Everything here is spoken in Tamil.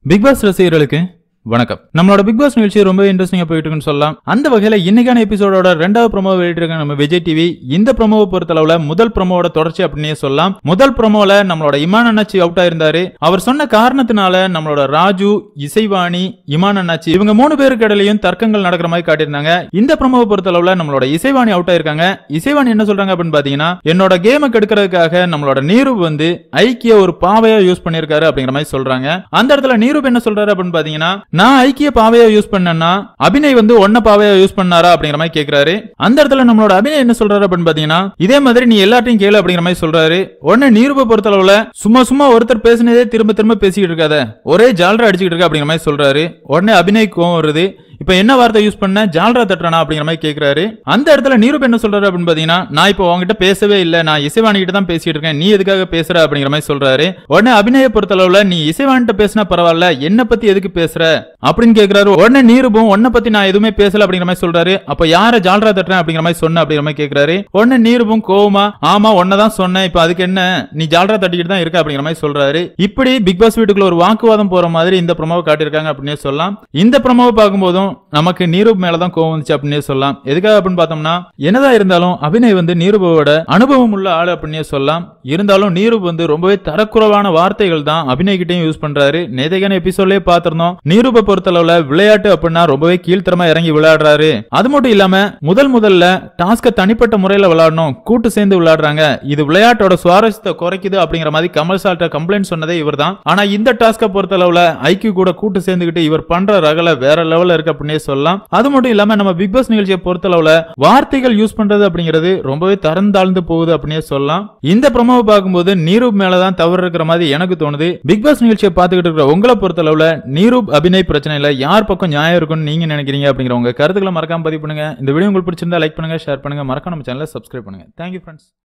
பிக் பாஸ் ரசிகர்களுக்கு வணக்கம் நம்மளோட பிக் பாஸ் நிகழ்ச்சி ரொம்ப இன்ட்ரெஸ்டிங்கா போயிட்டு இருக்குன்னு சொல்லலாம் அந்த வகையில இன்னைக்கான எபிசோடோட ரெண்டாவது ப்ரோமோ வெளியிட்டிருக்க நம்ம விஜய் டிவி இந்த ப்ரோமோவை பொறுத்தளவுல முதல் ப்ரோமோவோட தொடர்ச்சி அப்படின்னே சொல்லலாம் முதல் ப்ரோமோல நம்மளோட இமான் அண்ணாச்சி அவுட் ஆயிருந்தாரு அவர் சொன்ன காரணத்தினால நம்மளோட ராஜு இசைவாணி இமான் அண்ணாச்சி இவங்க மூணு பேருக்கு இடையிலையும் தர்க்கங்கள் நடக்கிற மாதிரி காட்டியிருந்தாங்க இந்த ப்ரோமோவை பொறுத்தளவுல நம்மளோட இசைவாணி அவுட் ஆயிருக்காங்க இசைவாணி என்ன சொல்றாங்க அப்படின்னு பாத்தீங்கன்னா என்னோட கேமை கெடுக்கிறதுக்காக நம்மளோட நீரு வந்து ஐக்கிய ஒரு பாவையா யூஸ் பண்ணிருக்காரு அப்படிங்கிற மாதிரி சொல்றாங்க அந்த இடத்துல நீரூப் என்ன சொல்றாரு அப்படின்னு பாத்தீங்கன்னா நான் ஐக்கிய பாவையா யூஸ் பண்ணேன்னா அபிநய் வந்து ஒன்ன பாவையா யூஸ் பண்ணாரா அப்படிங்கிற மாதிரி கேக்குறாரு அந்த இடத்துல நம்மளோட அபிநய் என்ன சொல்றாரு அப்படின்னு பாத்தீங்கன்னா இதே மாதிரி நீ எல்லாத்தையும் கேளு அப்படிங்கிற மாதிரி சொல்றாரு உடனே நீரூப பொறுத்தளவுல சும்மா சும்மா ஒருத்தர் பேசினதே திரும்ப திரும்ப பேசிக்கிட்டு இருக்காத ஒரே ஜாலரா அடிச்சுக்கிட்டு இருக்க அப்படிங்கிற மாதிரி சொல்றாரு உடனே அபிநய் கோவம் வருது இப்ப என்ன வார்த்தை யூஸ் பண்ண ஜால்ரா தட்டுறானா அப்படிங்கிற மாதிரி கேக்குறாரு அந்த இடத்துல நீரூப் என்ன சொல்றாரு அப்படின்னு பாத்தீங்கன்னா நான் இப்போ உங்ககிட்ட பேசவே இல்ல நான் இசைவாணி கிட்ட தான் பேசிட்டு இருக்கேன் நீ எதுக்காக பேசுற அப்படிங்கிற மாதிரி சொல்றாரு உடனே அபிநய பொறுத்தளவுல நீ இசைவாணிட்ட பேசினா பரவாயில்ல என்ன பத்தி எதுக்கு பேசுற அப்படின்னு கேக்குறாரு உடனே நீரூபம் உன்னை பத்தி நான் எதுவுமே பேசல அப்படிங்கிற மாதிரி சொல்றாரு அப்ப யார ஜால்ரா தட்டுறேன் அப்படிங்கிற மாதிரி சொன்ன அப்படிங்கிற மாதிரி கேக்குறாரு உடனே நீரூபம் கோவமா ஆமா தான் சொன்னேன் இப்ப அதுக்கு என்ன நீ ஜால்ரா தட்டிக்கிட்டு தான் இருக்க அப்படிங்கிற மாதிரி சொல்றாரு இப்படி பிக் பாஸ் வீட்டுக்குள்ள ஒரு வாக்குவாதம் போற மாதிரி இந்த ப்ரோமோவை காட்டியிருக்காங்க அப்படின்னே சொல்லலாம் இந்த ப்ரோமோவை பார்க்கும்போதும் நமக்கு நீரூப் மேலதான் கோவம் வந்துச்சு அப்படின்னே சொல்லலாம் எதுக்காக அப்படின்னு பார்த்தோம்னா என்னதான் இருந்தாலும் அபிநய் வந்து நீரூபோட அனுபவம் உள்ள ஆளு அப்படின்னே சொல்லலாம் இருந்தாலும் நீரூப் வந்து ரொம்பவே தரக்குறைவான வார்த்தைகள் தான் அபிநய் கிட்டயும் யூஸ் பண்றாரு நேதைக்கான எபிசோட்லயே பார்த்திருந்தோம் நீரூப பொறுத்தளவுல விளையாட்டு அப்படின்னா ரொம்பவே கீழ்த்தரமா இறங்கி விளையாடுறாரு அது மட்டும் இல்லாம முதல் முதல்ல டாஸ்க தனிப்பட்ட முறையில விளையாடணும் கூட்டு சேர்ந்து விளையாடுறாங்க இது விளையாட்டோட சுவாரஸ்யத்தை குறைக்குது அப்படிங்கிற மாதிரி கமல் சால்ட்ட கம்ப்ளைண்ட் சொன்னதே இவர்தான் ஆனா இந்த டாஸ்க பொறுத்தளவுல ஐக்கியூ கூட கூட்டு சேர்ந்துகிட்டு இவர் பண்ற ரகல வேற லெவல்ல இருக்கு அப்படின்னே சொல்லலாம் அது மட்டும் இல்லாம நம்ம பிக் பாஸ் நிகழ்ச்சியை பொறுத்தளவுல வார்த்தைகள் யூஸ் பண்றது அப்படிங்கிறது ரொம்பவே தரந்தாழ்ந்து போகுது அப்படின்னே சொல்லலாம் இந்த ப்ரோமோவை பார்க்கும்போது நீரூப் மேலதான் தவறு இருக்கிற மாதிரி எனக்கு தோணுது பிக் பாஸ் நிகழ்ச்சியை பார்த்துக்கிட்டு இருக்கிற உங்களை பொறுத்தளவுல நீரூப் அபிநய் பிரச்சனை இல்ல யார் பக்கம் நியாயம் இருக்கும்னு நீங்க நினைக்கிறீங்க அப்படிங்கிற உங்க கருத்துக்களை மறக்காம பதிவு பண்ணுங்க இந்த வீடியோ உங்களுக்கு பிடிச்சிருந்தா லைக் பண்ணுங்க ஷேர் பண்ணுங்க மறக்காம நம்ம சேனலை சப்ஸ்கிரைப் பண்ணுங்க தேங்க்யூ ஃப்ரெண்ட்ஸ்